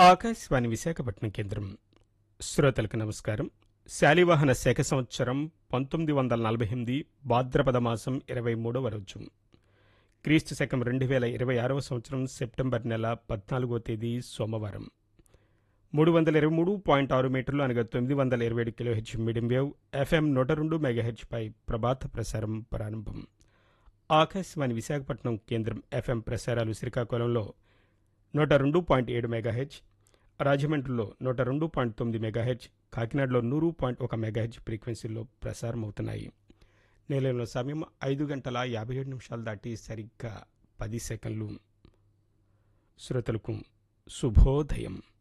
ఆకాశవాణి విశాఖపట్నం కేంద్రం శ్రోతలకు నమస్కారం శాలివాహన శేఖ సంవత్సరం పంతొమ్మిది వందల నలభై ఎనిమిది భాద్రపద మాసం ఇరవై మూడవ రోజు క్రీస్తు శకం రెండు వేల ఇరవై ఆరవ సంవత్సరం సెప్టెంబర్ నెల పద్నాలుగో తేదీ సోమవారం మూడు వందల ఇరవై మూడు పాయింట్ ఆరు మీటర్లు అనగా తొమ్మిది వందల ఇరవై ఏడు kilohertz medium wave FM నూట రెండు మెగాహెచ్పై ప్రభాత ప్రసారం ప్రారంభం ఆకాశవాణి విశాఖపట్నం కేంద్రం ఎఫ్ఎం ప్రసారాలు శ్రీకాకుళంలో నూట రెండు పాయింట్ ఏడు మెగాహెచ్ రాజమండ్రిలో నూట రెండు పాయింట్ తొమ్మిది మెగాహెచ్ కాకినాడలో నూరు పాయింట్ ఒక మెగాహెచ్ ఫ్రీక్వెన్సీలో ప్రసారం అవుతున్నాయి నిలయంలో సమయం ఐదు గంటల యాభై ఏడు నిమిషాలు దాటి సరిగ్గా పది సెకండ్లు శ్రోతలకు శుభోదయం